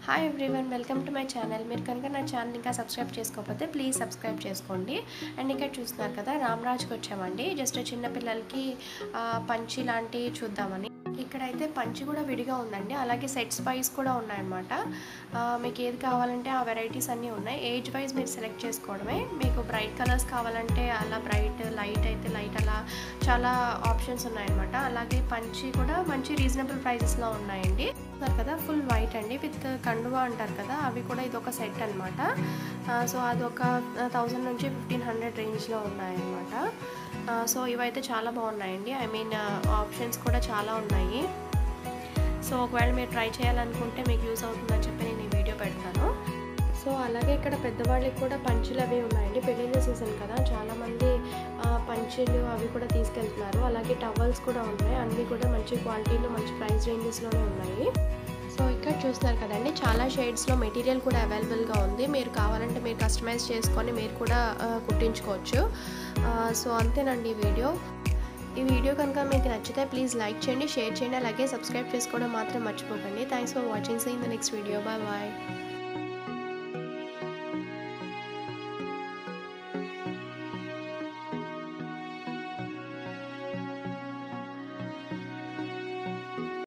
hi everyone welcome to my channel మీరు కనుక నా ఛానల్ ఇంకా సబ్స్క్రైబ్ చేసుకోకపోతే ప్లీజ్ సబ్స్క్రైబ్ చేసుకోండి అండ్ ఇక్కడ చూస్తున్నారు కదా రామరాజ్కి వచ్చామండి జస్ట్ చిన్నపిల్లలకి ఆ, పంచి లాంటివి చూద్దామని ఇక్కడైతే పంచి కూడా విడిగా ఉందండి అలాగే సెట్స్ వైజ్ కూడా ఉన్నాయన్నమాట ఆ, మీకు ఏది కావాలంటే ఆ వెరైటీస్ అన్నీ ఉన్నాయి ఏజ్ వైజ్ మీరు సెలెక్ట్ చేసుకోవడమే మీకు బ్రైట్ కలర్స్ కావాలంటే అలా బ్రైట్ లైట్ అయితే లైట్ అలా చాలా ఆప్షన్స్ ఉన్నాయన్నమాట అలాగే పంచి కూడా మంచి రీజనబుల్ ప్రైజెస్లో ఉన్నాయండి చూస్తున్నారు కదా ఫుల్ వైట్ అండి విత్ కండువా అంటారు కదా అవి కూడా ఇది ఒక సెట్ అనమాట సో అది ఒక థౌజండ్ నుంచి ఫిఫ్టీన్ హండ్రెడ్ రేంజ్లో ఉన్నాయన్నమాట సో ఇవైతే చాలా బాగున్నాయండి ఐ మీన్ ఆప్షన్స్ కూడా చాలా ఉన్నాయి సో ఒకవేళ మీరు ట్రై చేయాలనుకుంటే మీకు యూస్ అవుతుందని చెప్పి నేను ఈ వీడియో పెడతాను సో అలాగే ఇక్కడ పెద్దవాళ్ళకి కూడా పంచులు అవి ఉన్నాయండి పెళ్ళిళ్ళ సీజన్ కదా చాలామంది ఆ, పంచులు అవి కూడా తీసుకెళ్తున్నారు అలాగే టవల్స్ కూడా ఉన్నాయి అన్నీ కూడా మంచి క్వాలిటీలో మంచి ప్రైస్ రేంజెస్లోనే ఉన్నాయి సో ఇక్కడ చూస్తున్నారు కదండి చాలా షేడ్స్లో మెటీరియల్ కూడా అవైలబుల్గా ఉంది మీరు కావాలంటే మీరు కస్టమైజ్ చేసుకొని మీరు కూడా ఆ, కుట్టించుకోవచ్చు ఆ, సో అంతేనండి ఈ వీడియో ఈ వీడియో కనుక మీకు నచ్చితే ప్లీజ్ లైక్ చేయండి షేర్ చేయండి అలాగే సబ్స్క్రైబ్ చేసుకోవడం మాత్రం మర్చిపోకండి thanks for watching see in the next video bye bye